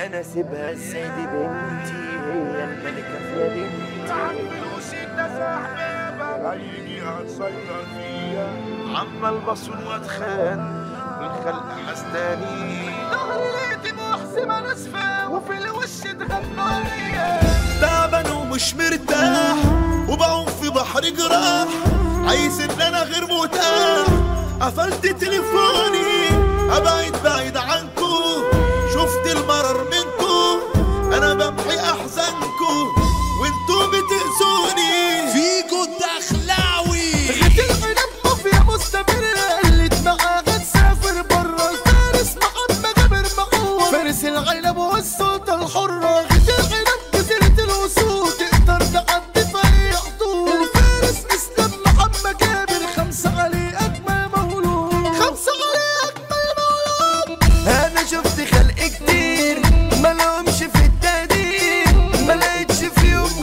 انا سيبها السيدي بنتي هي الملكة في مدينتي هيجي هتسيطر فيا عمال بصون واتخان والخلق حسداني ظهري لقيت محسمة نصفة وفي الوش اتغنى ليا تعبان ومش مرتاح وبعوم في بحر جراح عايز ان انا غير متاح قفلت تليفوني ابعد بعيد عنكو شفت المرر منكو انا بمحي احزانكو وانتو بتأذوني فيجو الدخلاوي غيت العنب مافيا مستمرة قلت معاه تسافر برا الفارس محمد جابر معوض فارس العنب والسلطة الحرة غيت العنب جزيرة الوسود تقدر تعدي في أي حدود الفارس اسلام محمد جابر خمسة عليه أجمل مولود خمسة عليه أجمل مولود انا شفت خلق كتير ما لهمش في التقدير ما لقيتش فيهم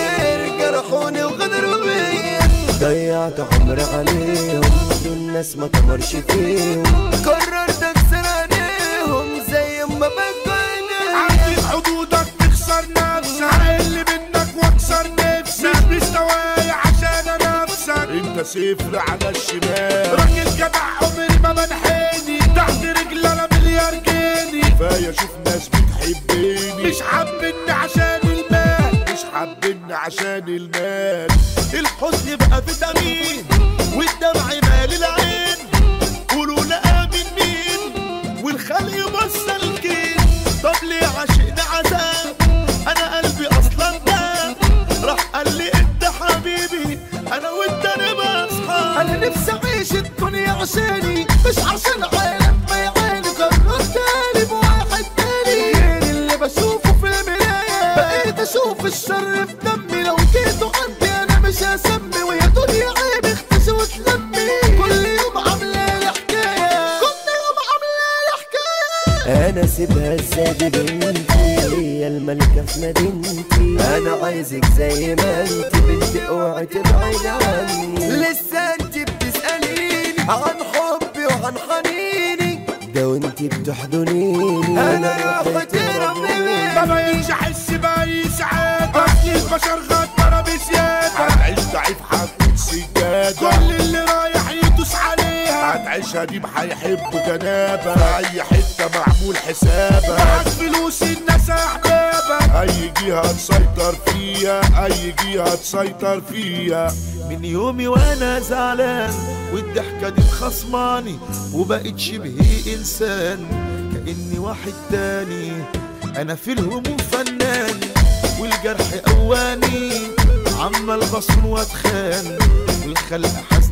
خير جرحوني وغدروا بيا ضيعت عمري عليهم دول ناس ما تمرش فيهم قررت اكسر عليهم زي ما بكون عدي حدودك تخسر نفسك اللي منك واكسر نفسك مش مستواي عشان انافسك انت صفر على الشمال راجل جدع عمري ما منحني تحت رجل انا مليار جنيه كفايه اشوف ناس بتحبني مش حابني عشان المال مش حابني عشان المال الحزن بقى فيتامين والدمع مال العين قولوا لا من مين والخلق مسلكين طب ليه عشقنا عذاب انا قلبي اصلا ده راح قال لي انت حبيبي انا وانت نبقى اصحاب انا نفسي اعيش الدنيا عشاني مش عشان عالم ما يعاني قررت تاني بواحد تاني غير اللي بشوفه في المراية بقيت اشوف الشر في دمي لو جيتوا عندي انا مش هسمي ويا دنيا عيب اختشي وتلمي كل يوم عاملة لي حكاية كل يوم عاملة لي حكاية انا سيبها السيدي بنتي هي الملكة في مدينتي انا عايزك زي ما انت بنتي اوعي تبعدي عني لسه انت بتسأليني عن حبي وعن حنيني ده وانت بتحضنيني انا رحت ربي ما بقيتش احس باي سعاده اصل البشر غدارة بزياده هتعيش ضعيف هتكون سجاده كل اللي رايح يدوس عليها هتعيشها دي هيحبوا جنابه في اي حته معمول حسابها معاك فلوس الناس احبابك اي جهه تسيطر فيها اي جهه تسيطر فيها من يومي وانا زعلان والضحكه دي مخصماني وبقيت شبه انسان كاني واحد تاني انا في الهموم فنان والجرح اواني عمال بصون واتخان والخلق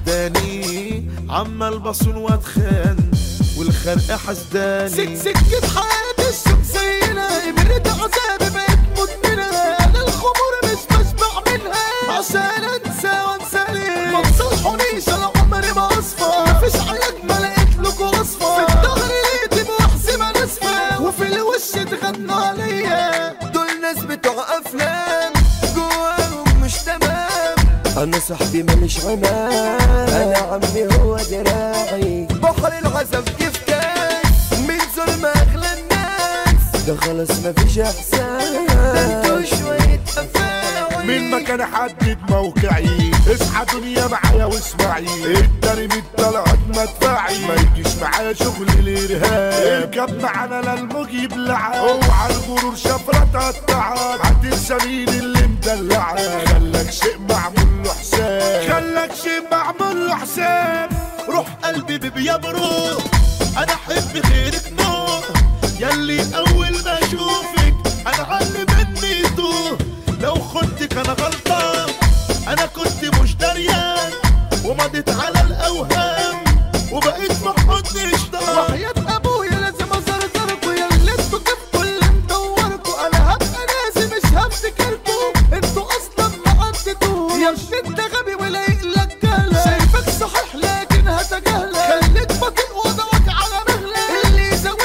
حسداني عمال بصون واتخان والخلق حسداني سك سكة حياتي الشوق زينا ابرد عذابي بقيت مدمنة انا الخمور مش بشبع منها عشان انسى وانسى ليه ما تصلحونيش انا عمري ما اصفى مفيش علاج ما لقيت لكم وصفة في الظهر لقيت محسمة ناسفة وفي الوش اتغنى عليا دول ناس بتوع افلام جواهم مش تمام انا صاحبي ماليش عمام انا عمي هو دراعي بحر العذاب كيف كاس من ظلم اغلى الناس ده خلاص مفيش احساس ده انتوا شوية افاعي من مكان حدد موقعي اصحى دنيا معايا واسمعي الدري من طلعت مدفعي ما يجيش معايا شغل الارهاب اركب معانا للموج يبلعك اوعى الغرور شفرة تقطعك هتنسى مين اللي مدلعك خلك شيء معمول له حساب خلك شيء معمول له حساب روح قلبي بيبيا بروح انا احب خيرك نور يلي اول ما اشوفك انا علي مني توه لو خدتك انا غلطان انا كنت مش دريان ومضيت على الاوهام وبقيت في حضني اشتاق وحياة ابويا لازم ازرزركوا يا اللي انتوا جبتوا اللي مدوركوا انا هبقى ناسي مش هفتكركوا انتوا اصلا ما عدتوا يا ابني انت غبي ولا يقلك كلام شايفك صحيح لكن هتجاهلك خليك بطيء وضعك على مهلك اللي يزود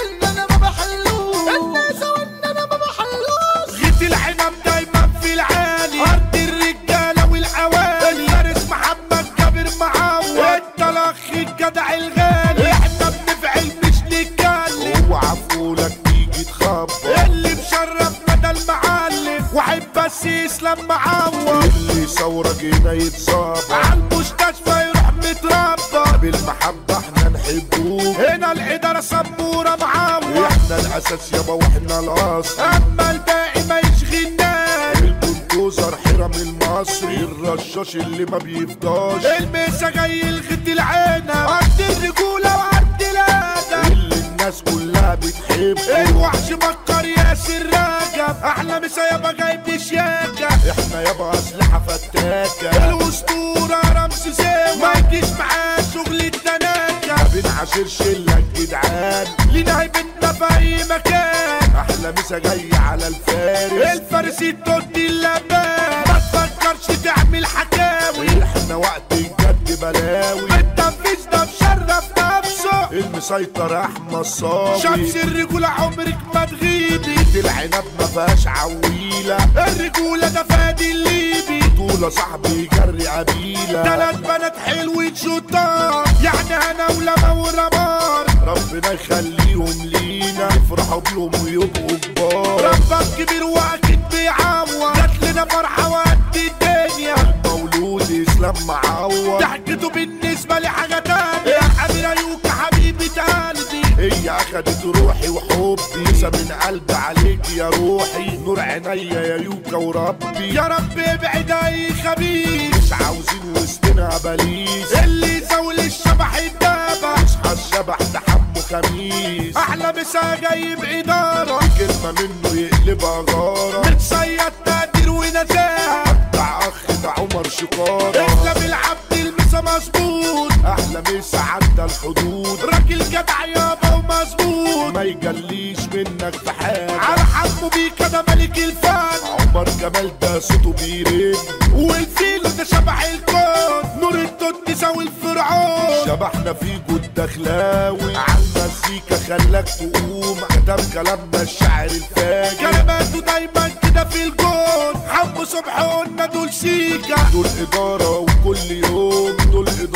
معانا يتصاب عالمستشفى يروح متربى بالمحبة احنا نحبوه هنا الإدارة سبورة معاوة احنا الأساس يابا واحنا الأصل أما الباقي ما يشغلناش البلدوزر حرم المصري الرشاش اللي ما بيفضاش الميسا جاي الغد العينة قد الرجولة وقد الأدب اللي الناس كلها بتحبه الوحش مكر ياسر راجب أحلى مسا يابا جايب شياكة احنا يابا أسلحة فتاكة الأسطورة رمز زاوي ما يجيش معاه شغل التناكة ما بنعاشرش إلا الجدعان لينا هيبتنا في أي مكان أحلى مسا جاي على الفارس الفارس التوت اللبان ما تفكرش تعمل حكاوي احنا وقت الجد بلاوي التنفيذ ده مشرف نفسه المسيطر احمد صاوي شمس الرجولة عمرك ما تغيبي دي العنب ما فيهاش عويلة الرجولة ده فادي الليبي طولة صاحبي جري قبيلة تلات بنات حلوة شطار يعني انا ولما ورمار ربنا يخليهم لينا يفرحوا بيهم ويبقوا كبار ربك كبير واكيد بيعوض جات لنا فرحة وقد الدنيا مولود اسلام معوض ضحكته بالنسبة لي حاجة تانية يا أميرة يوكا حبيبة قلبي هي أخدت روحي وحبي لسه من قلبي عليك يا روحي نور عينيا يا يوكا وربي يا رب ابعد أي خبيث مش عاوزين وسطنا بليس اللي يزول الشبح الدابة يصحى الشبح ده حمه خميس أحلى مسا جاي بإدارة كلمة منه يقلبها غارة متصيد تقدير ونزاهة بتاع أخ ده عمر شقارة اسلام العبد المسا مظبوط أحلى مسا عدى الحدود راجل جدع يابا ومظبوط ما يجليش منك في حاجة على حمو بيك ده ملك الفن عمر جمال ده صوته بيرن والفيل ده شبح الكون نور التوت يساوي الفرعون شبحنا في جود دخلاوي عالمزيكا خلاك تقوم كتب كلامنا الشاعر الفاجر كلماته دايما كده في الجون حمو صبح قلنا دول سيكا دول إدارة وكل يوم دول إدارة